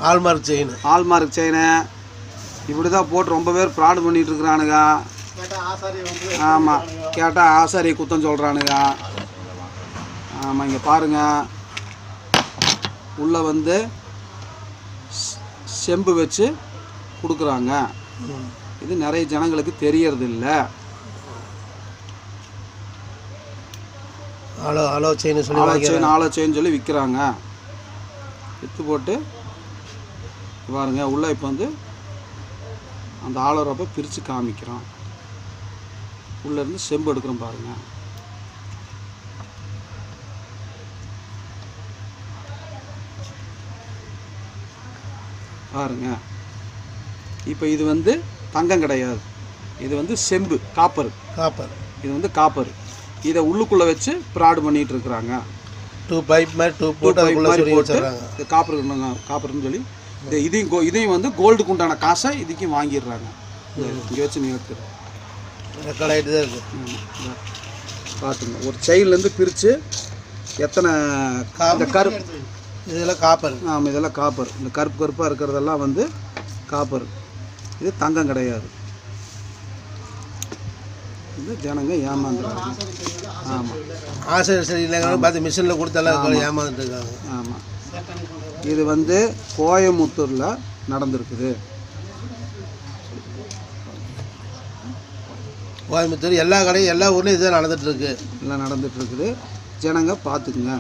Hallmark chain hallmark chain இப்படி தான் போட்டு ரொம்ப பேர் ஃப்ராடு பண்ணிட்டு இருக்கிறானுங்க ஆமாம் கேட்டால் ஆசாரி குத்தம் சொல்கிறானுங்க ஆமாம் இங்கே பாருங்கள் உள்ளே வந்து செ- செம்பு வச்சு கொடுக்குறாங்க இது நிறைய ஜனங்களுக்கு தெரியறது இல்லை ஹலோ ஹலோ செயின் சொல்லி ஆலோ வாங்கிக்கிறேன் செயின் ஆலோ செயின் சொல்லி விற்கிறாங்க விற்று போட்டு பாருங்க உள்ளே இப்போ வந்து அந்த ஆலோரப்பை பிரித்து காமிக்கிறோம் உள்ளேருந்து செம்பு எடுக்கிறோம் பாருங்க பாருங்க இப்போ இது வந்து தங்கம் கிடையாது இது வந்து செம்பு காப்பர் காப்பர் இது வந்து காப்பர் இதை உள்ளுக்குள்ளே வச்சு ப்ராடு பண்ணிட்டு இருக்கிறாங்க டூ பைப் மாதிரி டூ போட்டு pipe அதுக்குள்ளே மாதிரி சொல்லி போட்டு வச்சிடுறாங்க இது காப்பர் காப்பர்னு சொல்லி இந்த இதையும் கோ- இதையும் வந்து கோல்டுக்கு உண்டான காசை இதுக்கும் வாங்கிடுறாங்க இங்கே வச்சு நீ எடுத்துரு ரெக்கார்ட் ஆகிட்டு தான் இருக்குது ஆமா, இந்தா. பார்த்துங்க ஒரு செயின்லேருந்து பிரித்து எத்தனை இந்த கருப்பு இதெல்லாம் காப்பர் ஆமாம் இதெல்லாம் காப்பர் இந்த கருப்பு கருப்பாக இருக்கிறதெல்லாம் வந்து காப்பர் இது தங்கம் கிடையாது இந்த ஜனங்க ஏமாந்துறாங்க ஆமாம் ஆசை சரி இல்லைங்க பார்த்து மிஷினில் கொடுத்தாலும் ஏமாந்துட்டு இருக்காங்க ஆமாம் இது வந்து கோயமுத்தூரில் நடந்திருக்குது கோயம்புத்தூர் எல்லா கடையும் எல்லா ஊர்லேயும் இதுதான் நடந்துட்டு இருக்கு எல்லாம் நடந்துட்டு இருக்குது ஜனங்க பார்த்துக்குங்க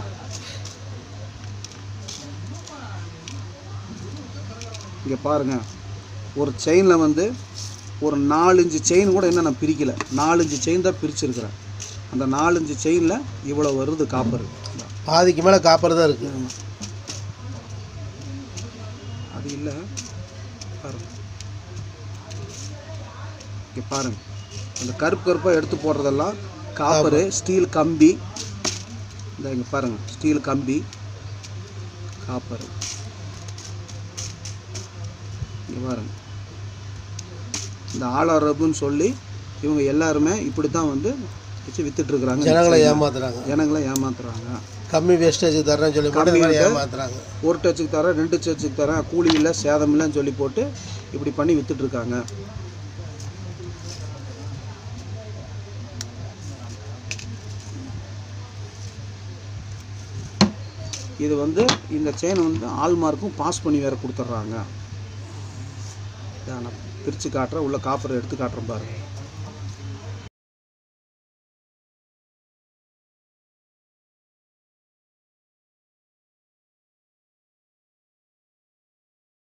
இங்கே பாருங்க ஒரு செயினில் வந்து ஒரு நாலஞ்சு செயின் கூட இன்னும் நான் பிரிக்கல நாலஞ்சு செயின் தான் பிரிச்சிருக்கிறேன் அந்த நாலஞ்சு செயினில் இவ்வளோ வருது காப்பர் பாதிக்கு மேலே காப்பர் தான் இருக்குது அது இல்லை பாருங்க இங்கே பாருங்க அந்த கருப்பு கருப்பாக எடுத்து போடுறதெல்லாம் காப்பரு ஸ்டீல் கம்பி இந்த இங்கே பாருங்க ஸ்டீல் கம்பி காப்பர் இங்கே பாருங்க இந்த ஆளாரப்புன்னு சொல்லி இவங்க எல்லாருமே இப்படி தான் வந்து வச்சு வித்துட்ருக்குறாங்க ஜனங்களை ஏமாத்துறாங்க ஜனங்களை ஏமாத்துறாங்க கம்மி வேஸ்டேஜ் தரேன்னு சொல்லி போட்டு இந்த மாதிரி ஏமாத்துறாங்க ஒரு டச்சுக்கு தரேன் ரெண்டு டச்சுக்கு தரேன் கூலி இல்லை சேதம் இல்லைன்னு சொல்லி போட்டு இப்படி பண்ணி வித்துட்டு இருக்காங்க இது வந்து இந்த செயின் வந்து ஆல்மார்க்கும் பாஸ் பண்ணி வேற கொடுத்துட்றாங்க நான் பிரித்து காட்டுறேன் உள்ள காப்பரை எடுத்து காட்டுறேன் பாருங்க